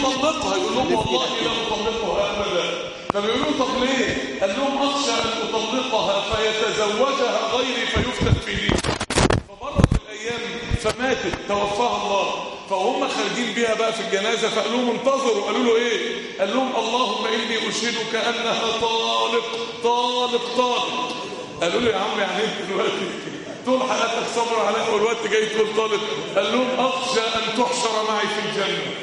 يطلقها يقول لهم والله لا اطلقها ابدا فبيقولوا طب ليه قال لهم اخشى ان اطلقها فيتزوجها غيري فيفتن في ديني فمرت الايام فماتت توفاها الله فهم خارجين بيها بقى في الجنازه فقالوا لهم انتظروا قالوا له ايه قال لهم اللهم اني اشهدك انها طالق طالق طالق قالوا له يا عم يعني انت دلوقتي طول حياتك صبر عليها والوقت جاي تقول طالق قال لهم اخشى ان تحشر معي في الجنه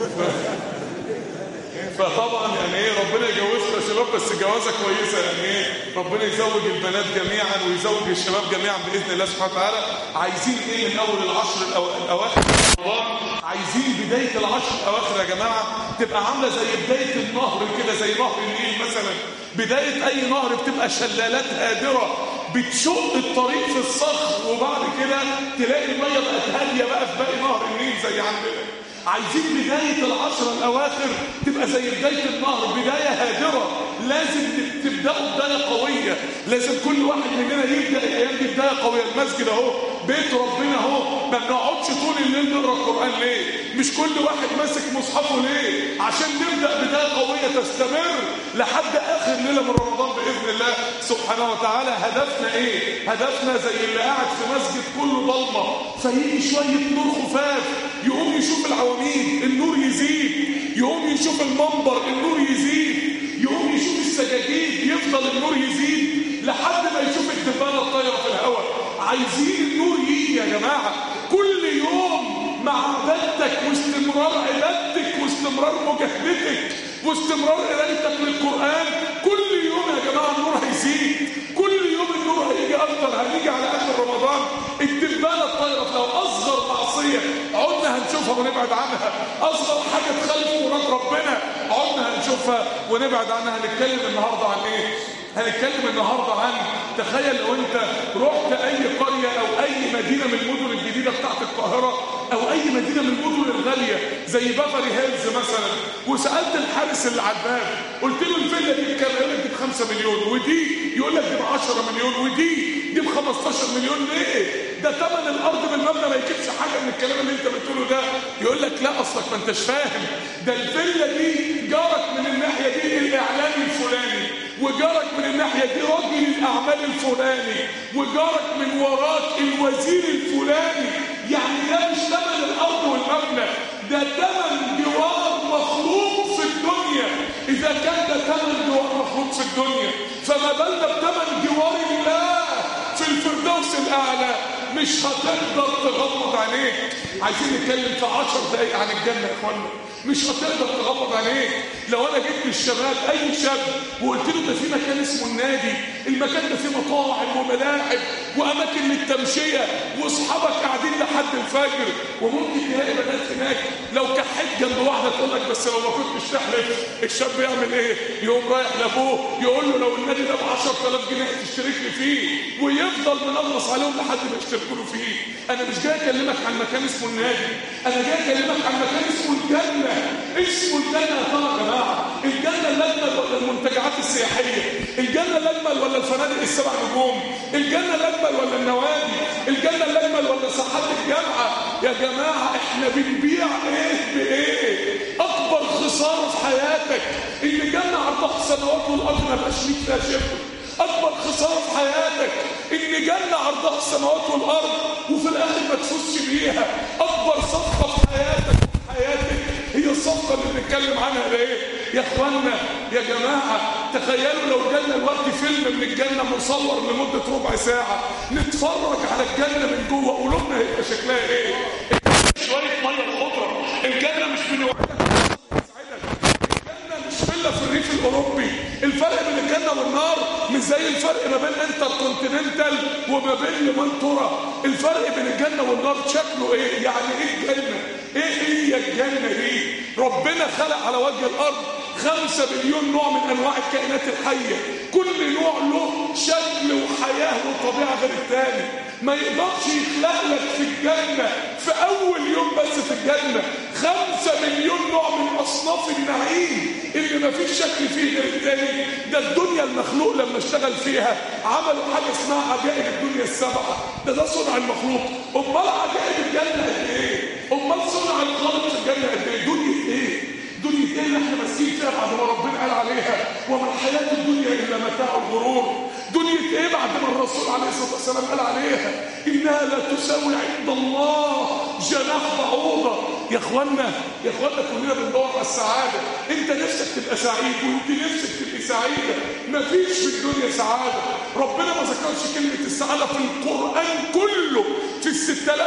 فطبعا يعني ايه ربنا يجوزكم يا شباب بس جوازه كويسه يعني ايه ربنا يزوج البنات جميعا ويزوج الشباب جميعا باذن الله سبحانه وتعالى عايزين ايه من اول العشر الأو- الاواخر من رمضان عايزين بدايه العشر الاواخر يا جماعه تبقى عامله زي بدايه النهر كده زي نهر النيل مثلا بدايه اي نهر بتبقى شلالات هادره بتشق الطريق في الصخر وبعد كده تلاقي الميه بقت هاديه بقى في باقي نهر النيل زي عندنا عايزين بداية العشرة الأواخر تبقى زي بداية النهر بداية هادرة لازم تبدأوا بداية قوية لازم كل واحد مننا يبدأ الأيام دي بداية قوية المسجد أهو بيت ربنا أهو ما بنقعدش طول الليل نقرا القرآن ليه مش كل واحد ماسك مصحفه ليه عشان نبدأ بداية قوية تستمر لحد آخر ليلة من رمضان بإذن الله سبحانه وتعالى هدفنا إيه هدفنا زي اللي قاعد في مسجد كله ضلمة فيجي شوية نور خفاف يقوم يشوف العواميد النور يزيد يقوم يشوف المنبر النور يزيد يقوم يشوف السجاجيد يفضل النور يزيد لحد ما يشوف الدبانه الطايره في الهواء عايزين النور يجي يا جماعه كل يوم مع عبادتك واستمرار عبادتك واستمرار مجاهدتك واستمرار قرايتك للقران كل يوم يا جماعه النور هيزيد كل يوم النور هيجي اكتر هنيجي على اخر رمضان الدبانه الطايره لو اصغر معصيه عدنا هنشوفها ونبعد عنها اصغر حاجه تخالف مراد ربنا عدنا هنشوفها ونبعد عنها هنتكلم النهارده عن ايه هنتكلم النهارده عن تخيل لو انت رحت اي قريه او اي مدينه من المدن الجديده بتاعت القاهره او اي مدينه من المدن الغاليه زي بافري هيلز مثلا وسالت الحارس اللي على الباب قلت له الفيلا دي بكام يقول لك دي ب 5 مليون ودي يقول لك دي ب 10 مليون ودي دي ب 15 مليون ليه ده ثمن الارض بالمبنى ما يجيبش حاجه من الكلام اللي انت بتقوله ده يقول لك لا اصلك ما انتش فاهم ده الفيلا دي جارك من الناحيه دي الاعلامي الفلاني وجارك من الناحيه دي راجل الاعمال الفلاني وجارك من وراك الوزير الفلاني يعني ده مش ثمن الارض والمبنى ده ثمن جوار مخلوق في الدنيا اذا كان ده ثمن جوار مخلوق في الدنيا فما بالنا بثمن جوار الله في الفردوس الاعلى مش هتقدر تغمض عينيك عايزين نتكلم في 10 دقايق عن الجنه يا اخوانا مش هتقدر تغمض عينيك لو انا جبت الشباب اي شاب وقلت له ده في مكان اسمه النادي المكان ده فيه مطاعم وملاعب واماكن للتمشيه واصحابك قاعدين لحد الفجر وممكن تلاقي بنات هناك لو كحيت جنب واحده تقول لك بس لو ما كنتش تحلف الشاب يعمل ايه يقوم رايح لابوه يقول له لو النادي ده ب 10000 جنيه تشترك لي فيه ويفضل منغص عليهم لحد ما يشتركوا له فيه انا مش جاي اكلمك عن مكان اسمه النادي انا جاي اكلمك عن مكان اسمه الجنه اسمه الجنه يا ترى يا جماعه الجنه الاجمل ولا المنتجعات السياحيه الجنه الاجمل ولا الفنادق السبع نجوم الجنه الاجمل ولا النوادي الجنه الاجمل ولا ساحات الجامعه يا جماعه احنا بنبيع ايه بايه اكبر خساره في حياتك ان جنه عرضها السماوات والارض ما بقاش ليك فيها شبر اكبر خساره في حياتك ان جنه عرضها السماوات والارض وفي الاخر ما تفوزش بيها اكبر صفقه في حياتك وفي حياتك هي الصفقه اللي بنتكلم عنها ده ايه يا اخوانا يا جماعه تخيلوا لو جالنا الوقت فيلم من الجنه مصور لمده ربع ساعه نتفرج على الجنه من جوه قلوبنا هيبقى شكلها ايه شويه ميه خضره الجنه مش بنوعدك الجنه مش فيلا في الريف الاوروبي الفرق بين الجنه والنار مش زي الفرق ما بين انتر كونتيننتال وما بين لمنتورا الفرق بين الجنه والنار شكله ايه يعني ايه الجنه ايه هي الجنه دي ربنا خلق على وجه الارض خمسة مليون نوع من انواع الكائنات الحيه كل نوع له شكل وحياه وطبيعه غير الثاني ما يقدرش يخلق لك في الجنه في اول يوم بس في الجنه خمسة مليون نوع من اصناف النعيم اللي ما فيش شكل فيه غير التاني ده الدنيا المخلوق لما اشتغل فيها عملوا حاجه اسمها عجائب الدنيا السبعه ده ده صنع المخلوق امال عجائب الجنه قد ايه امال صنع الخالق في الجنه قد ايه دنيا ايه ماسكين فيها بعد ما ربنا قال عليها وما الحياه الدنيا الا متاع الغرور دنيا ايه بعد ما الرسول عليه الصلاه والسلام قال عليها انها لا تساوي عند الله جناح بعوضه يا اخوانا يا اخوانا كلنا بندور على السعاده انت نفسك تبقى سعيد وانت نفسك تبقى سعيده مفيش في الدنيا سعاده ربنا ما ذكرش كلمه السعاده في القران كله في ال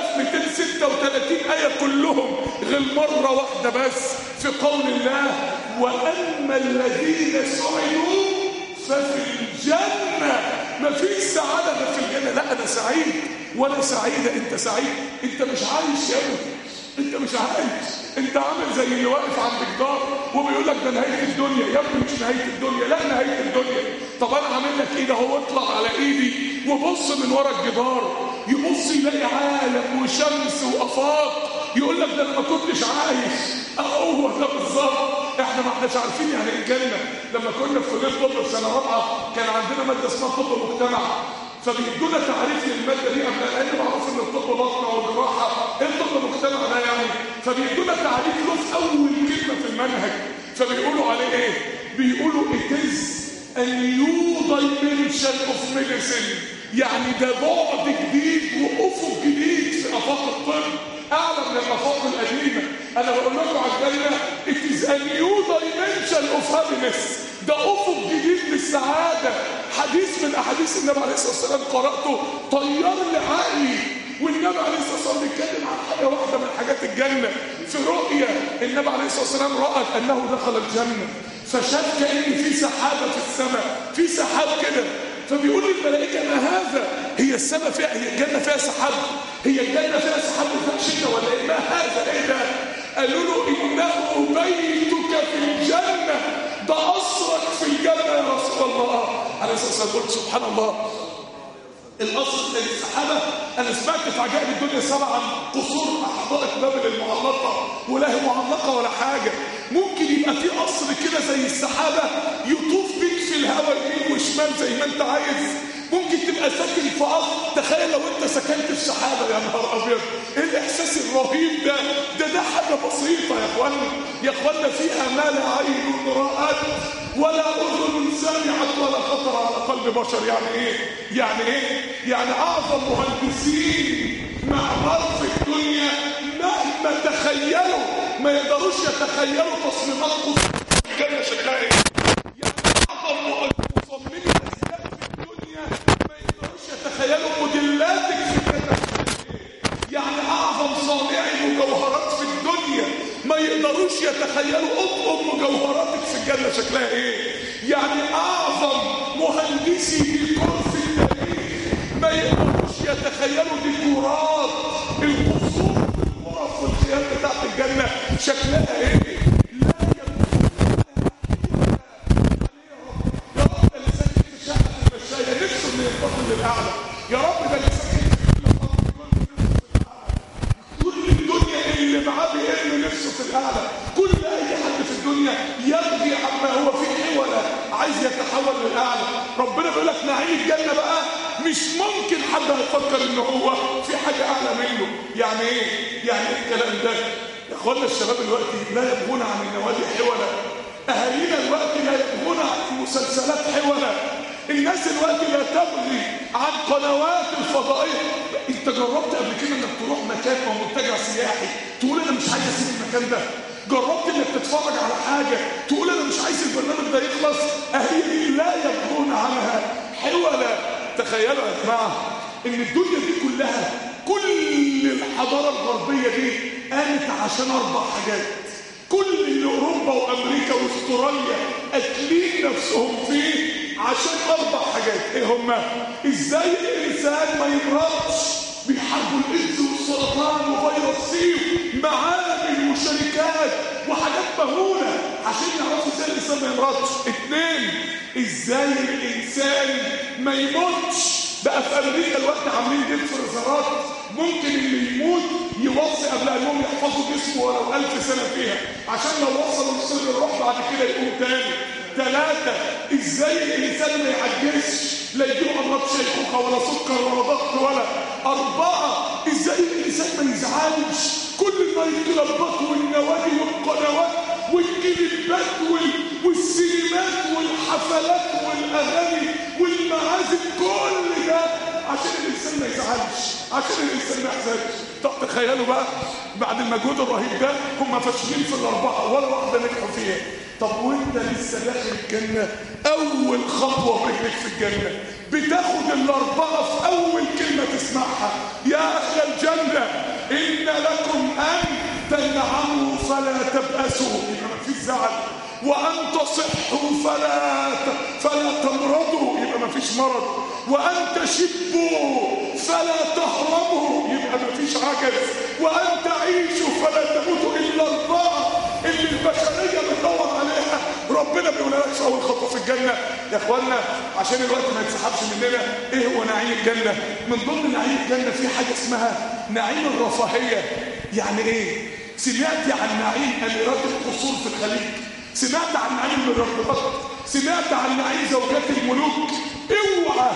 6236 ايه كلهم غير مره واحده بس في قول الله واما الذين سعدوا ففي الجنة مفيش سعادة غير في الجنة لا أنا سعيد وأنا سعيدة أنت سعيد أنت مش عايش يا ابني أنت مش عايش أنت عامل زي اللي واقف عند جدار وبيقول لك ده نهاية الدنيا يا ابني مش نهاية الدنيا لا نهاية الدنيا طب أنا عامل لك إيه ده هو اطلع على إيدي وبص من ورا الجدار يبص يلاقي عالم وشمس وآفاق يقول لك ده أنا ما كنتش عايش هو ده بالظبط احنا ما احناش عارفين يعني ايه الجنه لما كنا في كليه طب في سنه رابعه كان عندنا ماده اسمها طب مجتمع فبيدونا تعريف للماده دي قبل لان معروف ان الطب بطنه والجراحه ايه الطب المجتمع ده يعني فبيدونا تعريف له في اول كلمه في المنهج فبيقولوا عليه ايه بيقولوا it is a new dimension of medicine يعني ده بعد جديد وافق جديد في افاق الطب اعلى من الافاق القديمه انا بقول لكم على الجنه it is a new dimension of happiness ده افق جديد للسعاده حديث من احاديث النبي عليه الصلاه والسلام قراته طير لي عقلي والنبي عليه الصلاه والسلام بيتكلم عن حاجه واحده من حاجات الجنه في رؤيا النبي عليه الصلاه والسلام راى انه دخل الجنه فشاف كان في سحابه في السماء في سحاب كده فبيقول للملائكه ما هذا هي السماء فيها هي الجنه فيها سحاب هي الجنه فيها سحاب وفيها شتاء ولا ايه ما هذا ايه ده قالوا له انه بيتك في الجنه ده قصرك في الجنه يا رسول الله عليه الصلاه والسلام قلت سبحان الله القصر زي السحابة أنا سمعت في عجائب الدنيا سبعة عن قصور أحدائق بابل المعلقة ولا هي معلقة ولا حاجة ممكن يبقى في قصر كده زي السحابة يطوف بيك في الهواء يمين وشمال زي ما أنت عايز ممكن تبقى ساكن في قصر تخيل لو أنت سكنت في سحابة يا نهار أبيض إيه الإحساس الرهيب ده ده ده حاجة بسيطة يا إخوانا يا إخوانا فيها ما لا عين رأت ولا أذن سمعت ولا خطر على قلب بشر يعني إيه؟ يعني إيه؟ يعني أعظم مهندسين معمار في الدنيا مهما تخيلوا ما يقدروش يتخيلوا تصميمات قصور الجنة شكلها إيه؟ يعني أعظم مصممين أسلاك في الدنيا ما يقدروش يتخيلوا موديلاتك في الجنة يعني أعظم صانعي مجوهرات في الدنيا ما يقدروش يتخيلوا أطقم مجوهراتك في الجنة شكلها إيه يعني أعظم مهندسي ديكور في التاريخ ما يقدروش يتخيلوا ديكورات القصور والغرف والخيام بتاعت الجنة شكلها إيه لا يا رب ده اللي ساكن في شقة المشاية نفسه إنه ينتقل للأعلى يا رب ده اللي ساكن في كل الدنيا اللي معاه بيرمي نفسه في الاعلى كل اي حد في الدنيا يبغي عما هو فيه حوله عايز يتحول للاعلى ربنا بيقول لك نعيم الجنه بقى مش ممكن حد هيفكر ان هو في حاجه اعلى منه يعني ايه يعني ايه الكلام ده يا اخوانا الشباب دلوقتي لا يبغون عن النوادي حوله اهالينا دلوقتي لا يبغون عن مسلسلات حوله الناس دلوقتي لا تبغي عن قنوات الفضائيه انت جربت قبل كده انك تروح مكان او منتجع سياحي تقول انا مش عايز اسيب المكان ده جربت انك تتفرج على حاجه تقول انا مش عايز البرنامج ده يخلص اهي دي لا يبغون عنها حولا تخيلوا يا جماعه ان الدنيا دي كلها كل الحضاره الغربيه دي قامت عشان اربع حاجات كل اللي اوروبا وامريكا واستراليا قاتلين نفسهم فيه عشان اربع حاجات ايه هما ازاي الانسان ما يمرضش بيحاربوا الايدز والسرطان وفيروس سي معامل وشركات وحاجات مهوله عشان يعرفوا ازاي الانسان ما يمرضش اتنين ازاي الانسان ما يموتش بقى في امريكا الوقت عاملين دي فريزرات ممكن اللي يموت يوصي قبل انهم يحفظوا جسمه ولو ألف سنه فيها عشان لو وصلوا لسر الروح بعد كده يقوم تاني ثلاثة ازاي الانسان ما يعجزش لا يجيله امراض شيخوخة ولا سكر ولا ضغط ولا اربعة ازاي الانسان ما يزعلش كل ما الكلابات والنوادي والقنوات والكليبات وال- والسينمات والحفلات والاغاني والمعازف كل ده عشان الانسان ما يزعلش عشان الانسان ما يحزنش طب تخيلوا بقى بعد المجهود الرهيب ده هم فاشلين في الاربعه ولا واحده نجحوا فيها طب وانت لسه داخل الجنه اول خطوه برجلك في الجنه بتاخد الاربعه في اول كلمه تسمعها يا اهل الجنه ان لكم ان تنعموا فلا تبأسوا يبقى ما فيش زعل وأن تصحوا فلا ت- فلا تمرضوا يبقى ما فيش مرض وأن تشبوا فلا تهرموا يبقى ما فيش عجز وأن تعيشوا فلا تموتوا إلا أربعة اللي البشرية بتدور عليها ربنا بيقول لك في أول خطوة في الجنة يا إخوانا عشان الوقت ما يتسحبش مننا إيه هو نعيم الجنة من ضمن نعيم الجنة في حاجة اسمها نعيم الرفاهية يعني إيه سمعت عن نعيم أميرات القصور في الخليج سمعت عن نعيم المرتبط سمعت عن نعيم زوجات الملوك اوعى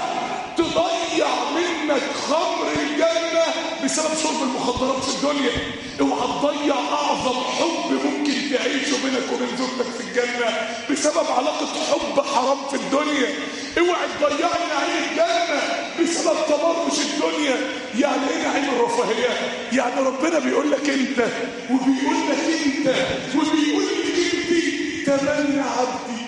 تضيع منك خمر الجنة بسبب شرب المخدرات في الدنيا اوعى تضيع اعظم حب ممكن تعيشه بينك وبين زوجتك في الجنة بسبب علاقة حب حرام في الدنيا اوعى تضيع نعيم الجنة بسبب تبرج الدنيا يعني ايه نعيم الرفاهية يعني ربنا بيقول لك انت وبيقول لك انت وبيقول لك انت تمنى عبدي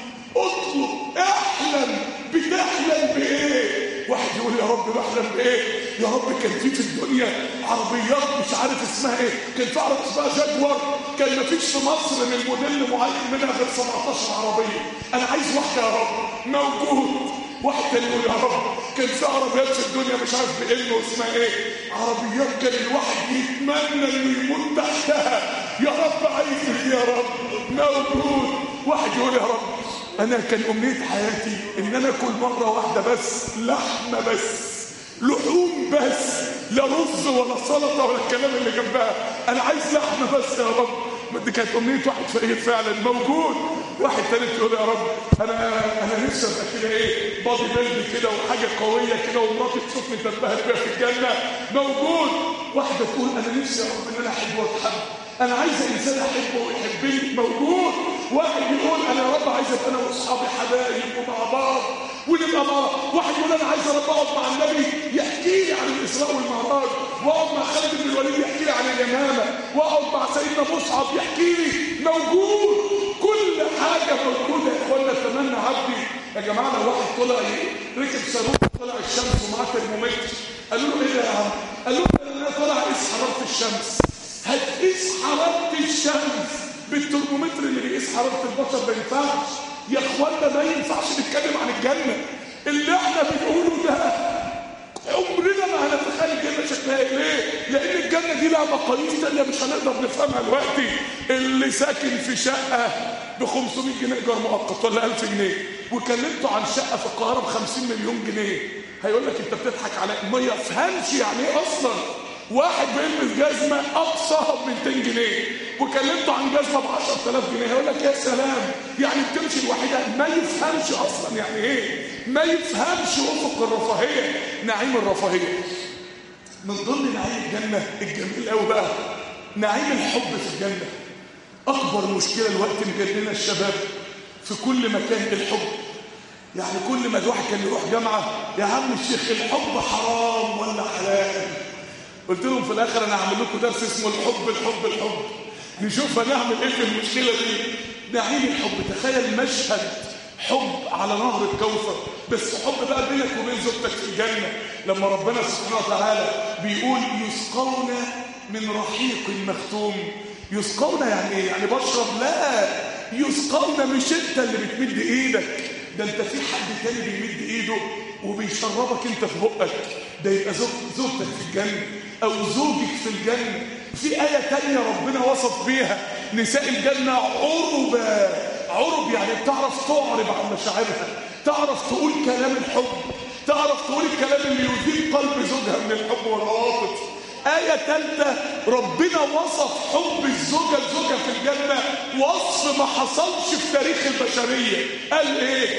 اطلب احلم بتحلم بايه واحد يقول يا رب بحلم بايه يا رب كان في في الدنيا عربيات مش عارف اسمها ايه كان في عربيه اسمها جاكوار كان ما فيش في مصر من موديل معين منها غير 17 عربيه انا عايز واحده يا رب موجود واحد تاني يقول يا رب كان في عربيات في الدنيا مش عارف بإنه اسمها ايه عربيات كان الواحد يتمنى انه يموت تحتها يا رب عايزك يا رب موجود واحد يقول يا رب انا كان امنيه حياتي ان انا اكل مره واحده بس لحمه بس لحوم بس لا رز ولا سلطه ولا الكلام اللي جنبها انا عايز لحمه بس يا رب دي كانت امنيه واحد فقير فعلا موجود واحد تاني يقول يا رب انا انا نفسي ابقى كده ايه بادي بيلد كده وحاجه قويه كده ومراتي تشوفني تنبهر بيها في الجنه موجود واحده تقول انا نفسي يا رب ان انا احب واتحب انا عايز انسان احبه ويحبني موجود واحد يقول انا يا رب عايز ابقى انا واصحابي حبايب ومع بعض ونبقى مع واحد يقول انا عايز ابقى اقعد مع النبي يحكي لي عن الاسراء والمعراج واقعد مع خالد بن الوليد يحكي لي عن اليمامه واقعد مع سيدنا مصعب يحكي لي موجود كل حاجه موجوده يا اخوانا اتمنى عبدي يا جماعه لو واحد طلع ركب صاروخ طلع الشمس ومعاه ترمومتر قالوا له ايه ده يا عم؟ قالوا له انا طلع قيس حراره الشمس هتقيس حراره الشمس بالترمومتر اللي بيقيس حراره البشر ما ينفعش يا اخوانا ما ينفعش نتكلم عن الجنه اللي احنا بنقوله ده عمرنا ما هنتخيل الجنه شكلها ايه ليه؟ لان الجنه دي لها مقاييس تانيه مش هنقدر نفهمها دلوقتي اللي ساكن في شقه ب 500 جنيه ايجار مؤقت ولا 1000 جنيه وكلمته عن شقه في القاهره ب 50 مليون جنيه هيقول لك انت بتضحك على ما يفهمش يعني ايه اصلا واحد بيلبس جزمه اقصاها ب 200 جنيه وكلمته عن جزمه ب 10000 جنيه هيقول لك يا سلام يعني بتمشي الوحيده ما يفهمش اصلا يعني ايه ما يفهمش افق الرفاهيه نعيم الرفاهيه من ضمن نعيم الجنه الجميل قوي بقى نعيم الحب في الجنه اكبر مشكله الوقت مجننا الشباب في كل مكان الحب يعني كل ما الواحد كان يروح جامعه يا عم الشيخ الحب حرام ولا حلال قلت لهم في الاخر انا هعمل لكم درس اسمه الحب الحب الحب نشوف هنعمل ايه في المشكله دي نعيم الحب تخيل مشهد حب على نهر الكوثر بس حب بقى بينك وبين زوجتك في الجنه لما ربنا سبحانه وتعالى بيقول يسقون من رحيق مختوم يسقون يعني ايه يعني بشرب لا يسقون مش انت اللي بتمد ايدك ده انت في حد تاني بيمد ايده وبيشربك انت في بقك ده يبقى زوج زوجتك في الجنه او زوجك في الجنه في ايه تانية ربنا وصف بيها نساء الجنه عربة عرب يعني بتعرف تعرب عن مشاعرها تعرف تقول كلام الحب تعرف تقول الكلام اللي يذيب قلب زوجها من الحب والعواطف آية ثالثة ربنا وصف حب الزوجة لزوجها في الجنة وصف ما حصلش في تاريخ البشرية قال ايه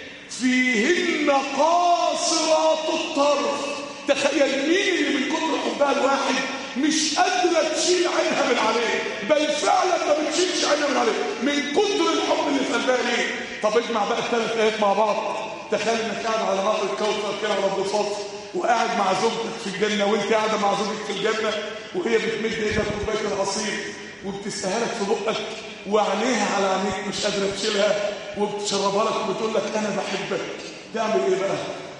فيهن قاصرات الطرف تخيل مين اللي من كتر حبها الواحد مش قادره تشيل عينها من عليه بل فعلا ما بتشيلش عينها من عليه من كتر الحب اللي في قلبها ليه طب اجمع بقى الثلاث ايات مع بعض تخيل انك قاعد على نهر الكوثر كده على الضفاف وقاعد مع زوجتك في الجنه وانت قاعده مع زوجك في الجنه وهي بتمد ايدها كوبايه العصير وبتسقيها لك في بقك وعينيها على عينيك مش قادره تشيلها وبتشربها لك وبتقول لك انا بحبك تعمل ايه بقى؟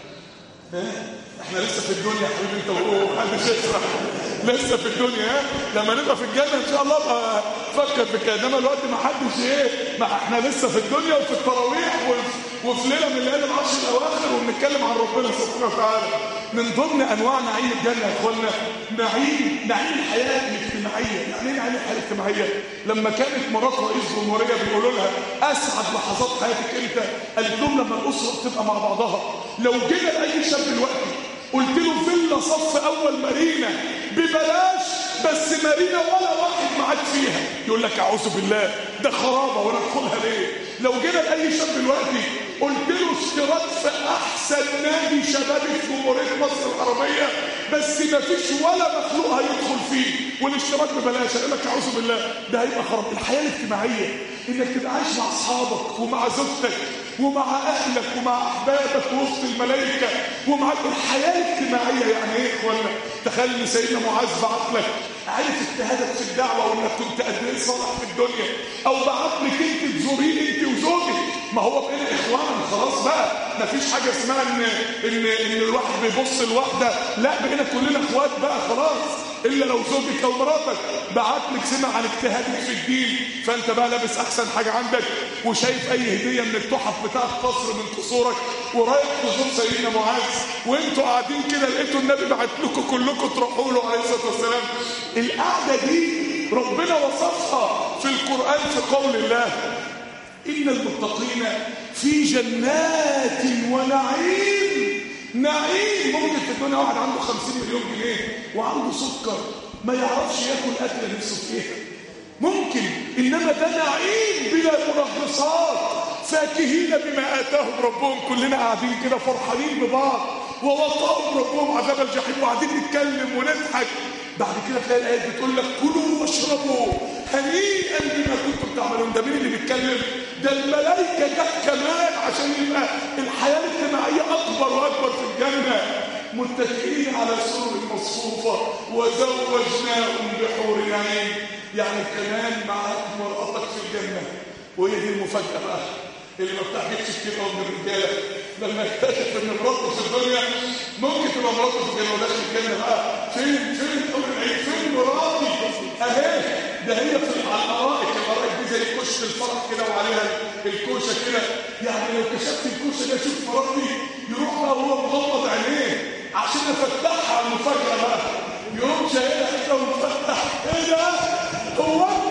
ها؟ احنا لسه في الدنيا يا حبيبي انت وهو محدش يسرح لسه في الدنيا ها لما نبقى في الجنه ان شاء الله ابقى فكر في كده انما الوقت ما حدش ايه ما احنا لسه في الدنيا وفي التراويح وفي, وفي ليله من ليالي العشر الاواخر وبنتكلم عن ربنا سبحانه وتعالى من ضمن انواع نعيم الجنه يا اخوانا نعيم نعيم الحياه الاجتماعيه يعني ايه نعيم الحياه الاجتماعيه لما كانت مرات رئيس جمهوريه بيقولوا لها اسعد لحظات حياتك امتى قالت لهم لما الاسره بتبقى مع بعضها لو جينا لاي شاب دلوقتي قلت له فيلا صف اول مارينا ببلاش بس مارينا ولا واحد معاك فيها يقول لك اعوذ بالله ده خرابه وانا ادخلها ليه لو جينا لاي شاب دلوقتي قلت له اشتراك في احسن نادي شبابي في جمهوريه مصر العربيه بس ما فيش ولا مخلوق هيدخل فيه والاشتراك ببلاش يقول لك اعوذ بالله ده هيبقى خراب الحياه الاجتماعيه انك تبقى عايش مع اصحابك ومع زوجتك ومع اهلك ومع احبابك وسط الملائكه ومع الحياه الاجتماعيه يعني ايه يا اخوانا تخيل ان سيدنا معاذ بعت لك عارف اجتهادك في الدعوه وانك كنت قد ايه صالح في الدنيا او بعت لك انت تزوريه انت وزوجك ما هو بقينا اخوان خلاص بقى ما فيش حاجه اسمها ان ان ان الواحد بيبص لواحده لا بقينا كلنا اخوات بقى خلاص الا لو زوجك او مراتك بعت لك سمع عن اجتهادك في الدين فانت بقى لابس احسن حاجه عندك وشايف اي هديه من التحف بتاعت قصر من قصورك ورايح تزور سيدنا معاذ وانتوا قاعدين كده لقيتوا النبي بعت لكم كلكم تروحوا له عليه الصلاه والسلام القعده دي ربنا وصفها في القران في قول الله ان المتقين في جنات ونعيم نعيم ممكن في الدنيا واحد عنده 50 مليون جنيه وعنده سكر ما يعرفش ياكل اكله نفسه فيها ممكن انما ده نعيم بلا منغصات فاكهين بما اتاهم ربهم كلنا قاعدين كده فرحانين ببعض ووقاهم ربهم عذاب الجحيم وقاعدين نتكلم ونضحك بعد كده تلاقي الايات بتقول لك كلوا واشربوا هنيئا بما كنتم تعملون ده مين اللي بيتكلم ده الملائكه جت كمان عشان يبقى الحياه الاجتماعيه اكبر واكبر في الجنه متكئين على سرر مصفوفه وزوجناهم بحور عين يعني كمان معاك مرأتك في الجنه وهي دي المفاجاه بقى اللي ما بتعجبش كتير قوي من الرجاله لما يكتشف ان مراته في الدنيا ممكن تبقى مراته في الجنه وداخل الجنه بقى فين فين حور العين فين مراتي اهي ده هي في على الارائك الارائك دي زي كشك الفرح كده وعليها الكوشه كده يعني لو كشفت الكوشه دي اشوف مراتي يروح بقى وهو مغمض عينيه عشان افتحها على المفاجاه بقى يقوم شايلها كده ومفتح ايه ده هو انت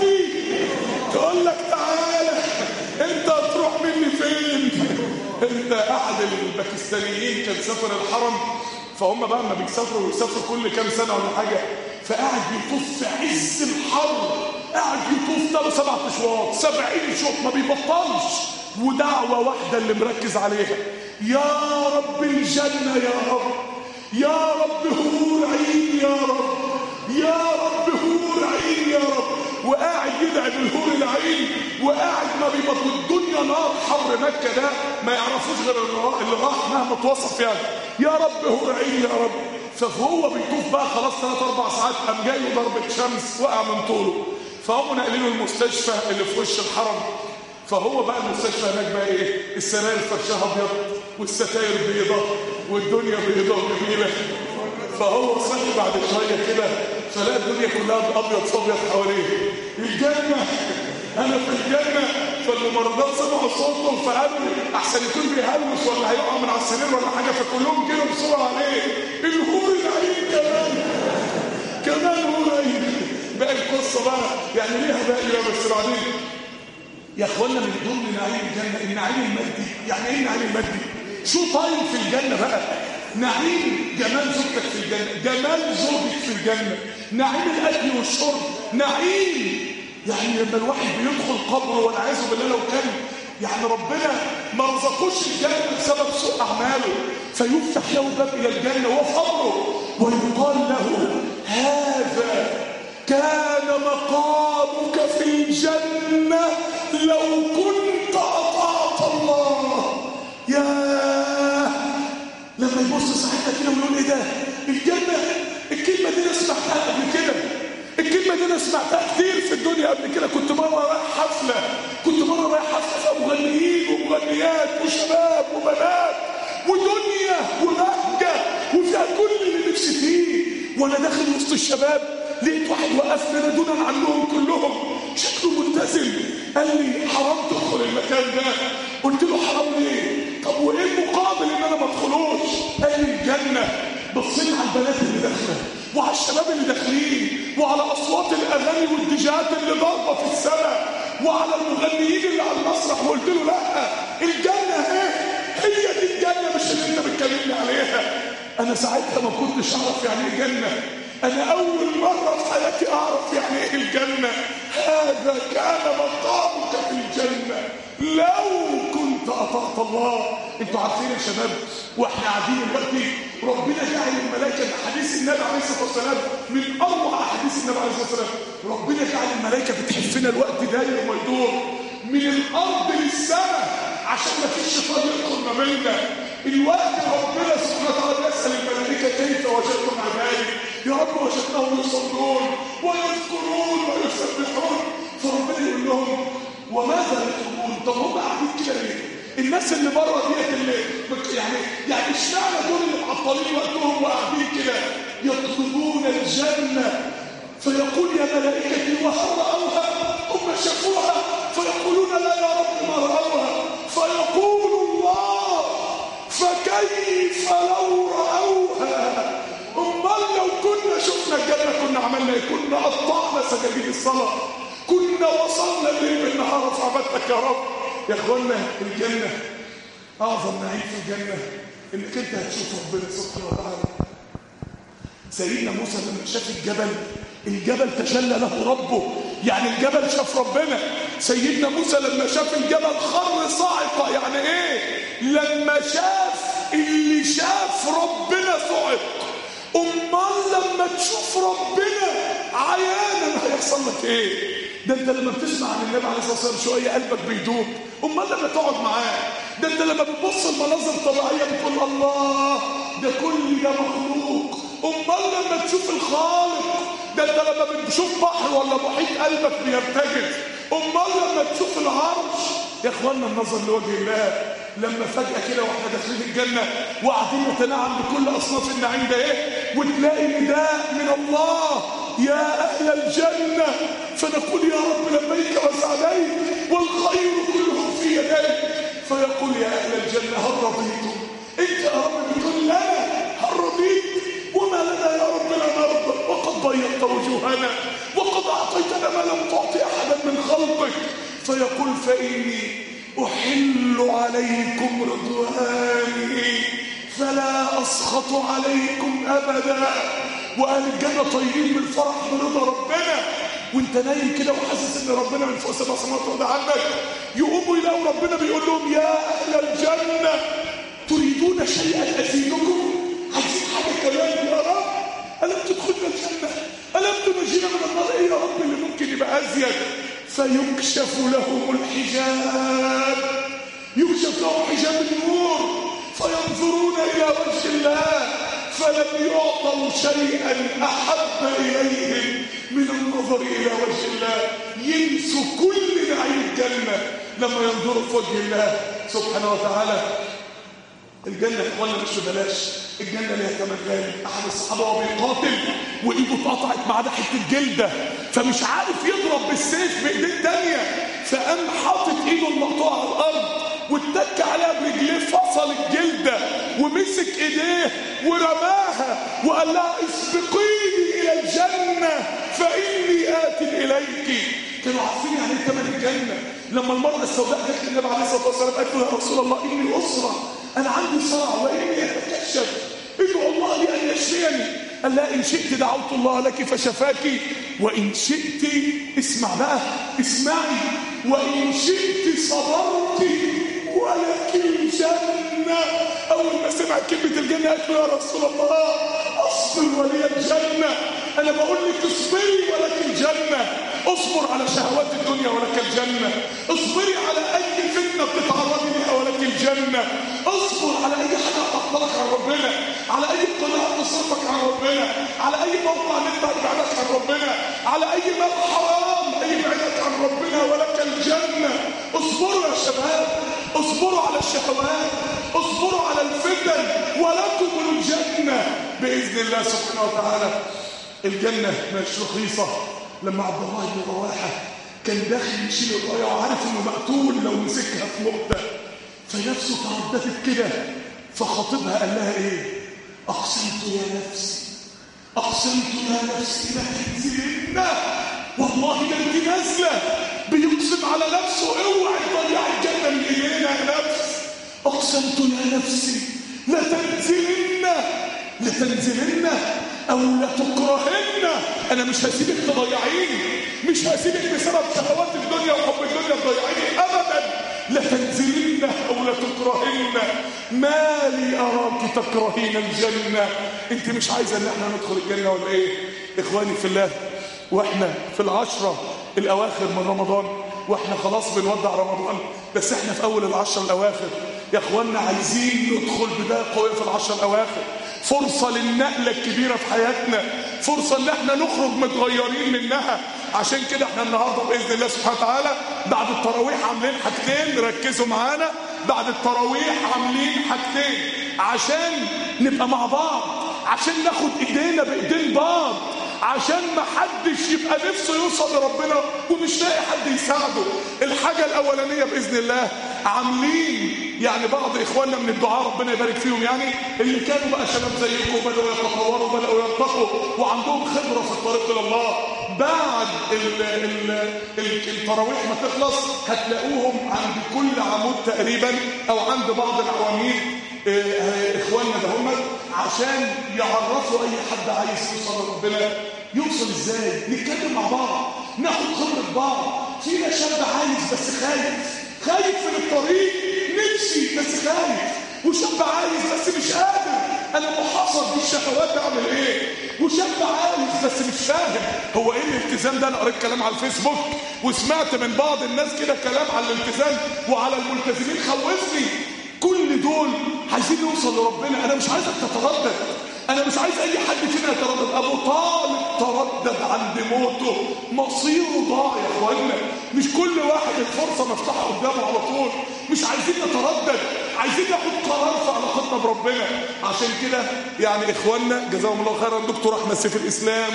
تقول لك تعالى انت هتروح مني فين انت احد الباكستانيين كان سافر الحرم فهم بقى لما بيسافروا ويسافروا كل كام سنه ولا حاجه فقاعد بيطوف في عز الحر قاعد بيطوف ثلاث سبع اشواط 70 شوط ما بيبطلش ودعوه واحده اللي مركز عليها يا رب الجنه يا رب يا رب هور عين يا رب يا رب هور عين يا رب وقاعد يدعي بالهور العين وقاعد ما بيبط الدنيا نار حر مكه ده ما يعرفوش غير اللي راح مهما توصف يعني يا رب هور عين يا رب فهو بيطوف بقى خلاص ثلاث اربع ساعات قام جاي له ضربه شمس وقع من طوله فهم ناقلينه المستشفى اللي في وش الحرم فهو بقى المستشفى هناك بقى ايه السراير فرشها ابيض والستاير بيضة والدنيا بيضة وجميلة فهو صحي بعد شوية كده فلقى الدنيا كلها ابيض صبيض حواليه الجنة انا في الجنة فالممرضات سمعوا صوتهم فقالوا احسن يكون بيهلوس ولا هيقع من على السرير ولا حاجة فكلهم كده بسرعة عليه الهور العين كمان كمان هور عين بقى القصة بقى يعني ليها باقي بقى بس بعدين يا اخوانا من ضمن نعيم الجنه النعيم المادي يعني ايه النعيم المادي شو طيب في الجنه بقى نعيم جمال زوجتك في الجنه جمال زوجك في الجنه نعيم الاكل والشرب نعيم يعني لما الواحد بيدخل قبره والعياذ بالله لو كان يعني ربنا ما رزقوش الجنه بسبب سوء اعماله فيفتح له باب الى الجنه وهو في قبره ويقال له هذا كان مقامك في الجنة لو كنت أطعت الله يا لما يبص صاحبنا كده ويقول ايه ده الجنة الكلمة دي انا سمعتها قبل كده الكلمة دي انا سمعتها كتير في الدنيا قبل كده كنت مرة رايح حفلة كنت مرة رايح حفلة فيها مغنيين ومغنيات وشباب وبنات ودنيا وبهجة وفيها كل اللي نفسي فيه وانا داخل وسط الشباب لقيت واحد وقفني انا دونا عنهم كلهم شكله ملتزم قال لي حرام تدخل المكان ده قلت له حرام ليه طب وايه المقابل ان انا ما ادخلوش قال لي الجنه بصيت على البنات اللي داخله وعلى الشباب اللي داخلين وعلى اصوات الاغاني والديجات اللي ضاربه في السماء وعلى المغنيين اللي على المسرح وقلت له لا الجنه اهي هي دي الجنه مش اللي انت بتكلمني عليها انا ساعتها ما كنتش اعرف يعني ايه جنه انا اول مره في حياتي اعرف يعني ايه الجنه هذا كان مقامك في الجنه لو كنت اطعت الله انتوا عارفين يا شباب واحنا قاعدين دلوقتي ربنا جعل الملائكه حديث النبي عليه الصلاه والسلام من اروع احاديث النبي عليه الصلاه والسلام ربنا جعل الملائكه بتحفنا الوقت داير ويدور من الارض للسماء عشان ما فيش شيطان يدخل ما بيننا الوقت ربنا سبحانه وتعالى يسال الملائكه كيف وجدتم عبادي يا رب وجدناهم يصلون ويذكرون ويسبحون فربنا يقول لهم وماذا يطلبون طب هم قاعدين كده ليه الناس اللي بره ديت اللي يعني يعني اشمعنى دول اللي معطلين وقتهم وقاعدين كده يطلبون الجنه فيقول يا ملائكتي وهل راوها هم شافوها فيقولون لا يا رب ما راوها فيقول الله فكيف لو راوها امال لو كنا شفنا الجنه كنا عملنا ايه كنا قطعنا سجاجيد الصلاه كنا وصلنا الليل بالنهار في عبادتك يا رب يا اخوانا الجنه اعظم نعيم في الجنه انك انت هتشوف ربنا سبحانه وتعالى سيدنا موسى لما شاف الجبل الجبل تجلى له ربه يعني الجبل شاف ربنا سيدنا موسى لما شاف الجبل خر صاعقه يعني ايه لما شاف اللي شاف ربنا صعق امال لما تشوف ربنا عيانا هيحصل لك ايه ده انت لما بتسمع عن النبي عليه الصلاه والسلام شويه قلبك بيدوب امال لما تقعد معاه ده انت لما بتبص المناظر الطبيعيه بتقول الله ده كل ده مخلوق امال لما تشوف الخالق ده انت لما بتشوف بحر ولا محيط قلبك بيرتجف امال لما تشوف العرش يا اخوانا النظر لوجه الله لما فجأة كده واحنا داخلين الجنة وقاعدين نتنعم بكل أصناف النعيم ده إيه وتلاقي نداء من الله يا أهل الجنة فنقول يا رب لبيك وسعديك والخير كله في يديك فيقول يا أهل الجنة هل رضيتم أنت يا رب بتقول لنا هل رضيت وما لنا يا رب لا نرضى وقد بيضت وجوهنا وقد أعطيتنا ما لم تعطي أحدا من خلقك فيقول فإني أحل عليكم رضواني فلا أسخط عليكم أبدا وأهل الجنة طيبين بالفرح برضا ربنا وانت نايم كده وحاسس ان ربنا من فوق سبع سماوات وارض عنك يقوموا يلاقوا ربنا بيقول لهم يا اهل الجنه تريدون شيئا ازيدكم عايزين حاجه كمان يا رب الم تدخلنا الجنه الم تنجينا من النار ايه يا رب اللي ممكن يبقى ازيد فيكشف لهم الحجاب يكشف لهم حجاب النور فينظرون الى وجه الله فلم يعطوا شيئا احب اليهم من النظر الى وجه الله ينسوا كل نعيم الجنه لما ينظروا في وجه الله سبحانه وتعالى الجنة يا اخوانا مش ببلاش الجنة ليها ثمن غالي أحد الصحابة وهو بيقاتل وإيده اتقطعت معاه حتة جلدة فمش عارف يضرب بالسيف بإيديه التانية فقام حاطط إيده المقطوعة على الأرض واتك عليها برجليه فصل الجلدة ومسك إيديه ورماها وقال لها اسبقيني إلى الجنة فإني آت إليك كانوا عارفين يعني ايه ثمن الجنة لما المرأة السوداء جت للنبي عليه الصلاة والسلام قالت له يا رسول الله إني أسرة أنا عندي صرع وإني أتكشف ادعو الله لي أن يشفيني قال لا إن شئت دعوت الله لك فشفاك وإن شئت اسمع بقى اسمعي وإن شئت صبرت ولك الجنة أول ما سمع كلمة الجنة قالت له يا رسول الله أصبر فاصبر ولي الجنة أنا بقول لك اصبري ولك الجنة اصبر على شهوات الدنيا ولك الجنة اصبري على أي فتنة بتتعرضي لها ولك الجنة اصبر على أي حاجة تعطلك عن ربنا على أي قناة تصرفك عن ربنا على أي موقع نت يبعدك عن ربنا على أي مال حرام أي يبعدك عن ربنا ولك الجنة اصبروا يا شباب اصبروا على الشهوات اصبروا على الفتن ولكم الجنة بإذن الله سبحانه وتعالى الجنة مش رخيصة لما عبد الله بن رواحة كان داخل يشيل الراية وعارف انه مقتول لو مسكها في مقتة فنفسه ترددت كده فخطيبها قال لها ايه اقسمت يا نفسي اقسمت يا نفسي لا تنزلن والله ده انت نازله بيقسم على نفسه اوعي تضيع الجنه من ايدينا يا نفس اقسمت يا نفسي لتنزلن لتنزلن او لتكرهن انا مش هسيبك تضيعيني مش هسيبك بسبب شهوات الدنيا وحب الدنيا تضيعيني ابدا لتنزلن او لتكرهن ما لي اراك تكرهين الجنه انت مش عايزه ان احنا ندخل الجنه ولا ايه اخواني في الله واحنا في العشره الاواخر من رمضان واحنا خلاص بنودع رمضان بس احنا في اول العشر الاواخر يا اخوانا عايزين ندخل بدايه قويه في العشر الاواخر فرصه للنقله الكبيره في حياتنا فرصه ان احنا نخرج متغيرين منها عشان كده احنا النهارده باذن الله سبحانه وتعالى بعد التراويح عاملين حاجتين ركزوا معانا بعد التراويح عاملين حاجتين عشان نبقى مع بعض عشان ناخد ايدينا بايدين بعض عشان ما حدش يبقى نفسه يوصل لربنا ومش لاقي حد يساعده الحاجة الأولانية بإذن الله عاملين يعني بعض إخواننا من الدعاء ربنا يبارك فيهم يعني اللي كانوا بقى شباب زيكم بدأوا يتطوروا بدأوا يرتقوا وعندهم خبرة في الطريق إلى الله بعد ال ال ال التراويح ما تخلص هتلاقوهم عند كل عمود تقريبا أو عند بعض العواميد اخواننا ده هم عشان يعرفوا اي حد عايز يوصل لربنا يوصل ازاي نتكلم مع بعض ناخد خبره بعض فينا شاب عايز بس خايف خايف من الطريق نفسي بس خايف وشاب عايز بس مش قادر انا محاصر بالشهوات اعمل ايه وشاب عايز بس مش فاهم هو ايه الالتزام ده انا قريت كلام على الفيسبوك وسمعت من بعض الناس كده كلام على الالتزام وعلى الملتزمين خوفني كل دول عايزين نوصل لربنا انا مش عايزك تتردد انا مش عايز اي حد فينا يتردد ابو طالب تردد عند موته مصيره ضاع يا اخوانا مش كل واحد الفرصه مفتوحه قدامه على طول مش عايزين نتردد عايزين ناخد قرار في علاقتنا بربنا عشان كده يعني اخواننا جزاهم الله خيرا دكتور احمد سيف الاسلام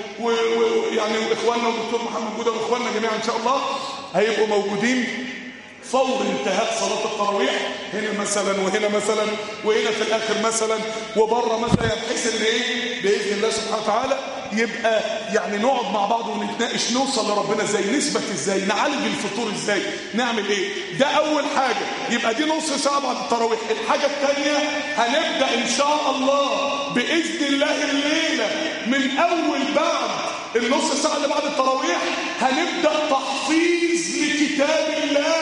ويعني واخواننا والدكتور محمد جوده واخواننا جميعا ان شاء الله هيبقوا موجودين فور انتهاء صلاة التراويح هنا مثلا وهنا مثلا وهنا في الآخر مثلا وبره مثلا بحيث ان ايه بإذن الله سبحانه وتعالى يبقى يعني نقعد مع بعض ونتناقش نوصل لربنا ازاي نثبت ازاي نعالج الفطور ازاي نعمل ايه ده اول حاجة يبقى دي نص ساعة بعد التراويح الحاجة الثانية هنبدأ ان شاء الله بإذن الله الليلة من اول بعد النص ساعة اللي بعد التراويح هنبدأ تحفيظ لكتاب الله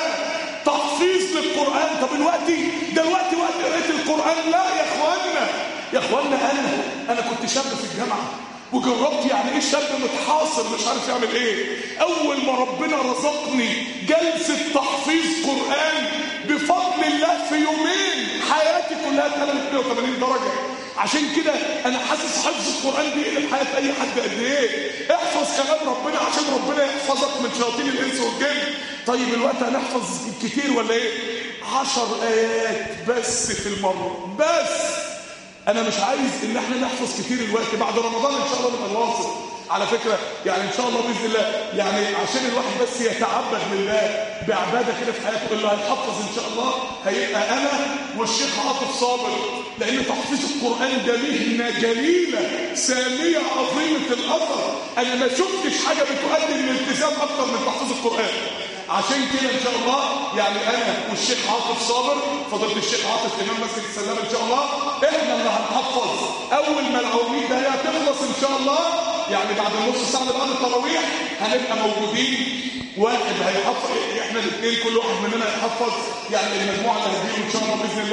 تحفيظ للقرآن طب الوقت دلوقتي وقت قراءة القرآن لا يا اخوانا يا اخوانا انا انا كنت شاب في الجامعة وجربت يعني ايه شاب متحاصر مش عارف يعمل ايه اول ما ربنا رزقني جلسة تحفيظ قرآن بفضل الله في يومين حياتي كلها اتقلبت 180 درجة عشان كده انا حاسس حفظ القرآن بيقلب حياة اي حد قد ايه احفظ كلام ربنا عشان ربنا يحفظك من شياطين الانس والجن طيب الوقت هنحفظ كتير ولا ايه عشر ايات بس في المرة بس انا مش عايز ان احنا نحفظ كتير الوقت بعد رمضان ان شاء الله نبقى نواصل على فكرة يعني ان شاء الله باذن الله يعني عشان الواحد بس يتعبد لله بعبادة كده في حياته اللي هيحفظ ان شاء الله هيبقى انا والشيخ عاطف صابر لان تحفيظ القرآن ده مهنة جليلة سامية عظيمة الاثر انا ما شفتش حاجة بتؤدي للالتزام اكتر من تحفيظ القرآن عشان كده ان شاء الله يعني انا والشيخ عاطف صابر فضلت الشيخ عاطف امام مسجد السلام ان شاء الله احنا اللي هنحفظ اول ما العواميد ده هتخلص ان شاء الله يعني بعد النص ساعه اللي بعد التراويح هنبقى موجودين واحد هيحفظ احنا الاثنين كل واحد مننا هيحفظ يعني المجموعه اللي هتجيله ان شاء الله باذن الله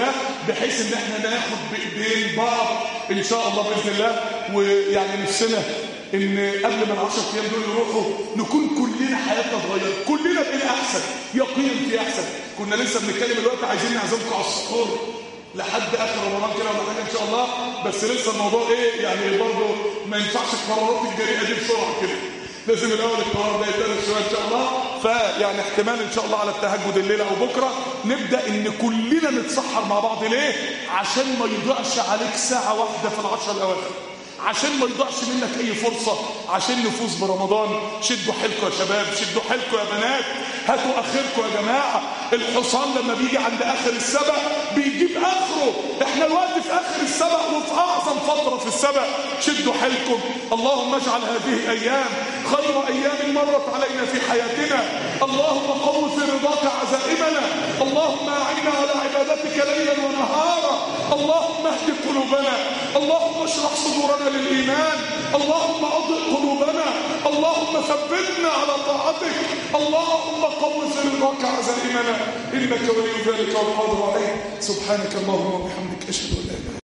بحيث ان احنا ناخد بايدين بعض ان شاء الله باذن الله ويعني نفسنا ان قبل ما العشر ايام دول يروحوا نكون كلنا حياتنا اتغيرت كلنا بقينا احسن يقين في احسن كنا لسه بنتكلم الوقت عايزين نعزمكم على السحور لحد اخر رمضان كده ولا حاجه ان شاء الله بس لسه الموضوع ايه يعني برضه ما ينفعش القرارات الجريئه دي بسرعه كده لازم الاول القرار ده يتدرس شويه ان شاء الله فيعني احتمال ان شاء الله على التهجد الليله او بكره نبدا ان كلنا نتسحر مع بعض ليه عشان ما يضيعش عليك ساعه واحده في العشر الاواخر عشان ما يضيعش منك اي فرصة عشان نفوز برمضان شدوا حيلكم يا شباب شدوا حيلكم يا بنات هاتوا اخركم يا جماعة الحصان لما بيجي عند اخر السبق بيجيب اخره احنا الوقت في اخر السبق وفي اعظم فترة في السبق شدوا حيلكم اللهم اجعل هذه الايام خير ايام مرت علينا في حياتنا اللهم قو في رضاك عزائمنا اللهم اعنا على عبادتك ليلا ونهارا اللهم اهد قلوبنا اللهم اشرح صدورنا للإيمان اللهم أضئ قلوبنا اللهم ثبتنا على طاعتك اللهم قو في رضاك عزائمنا إنك ولي ذلك والقادر عليه سبحانك اللهم وبحمدك أشهد أن لا إله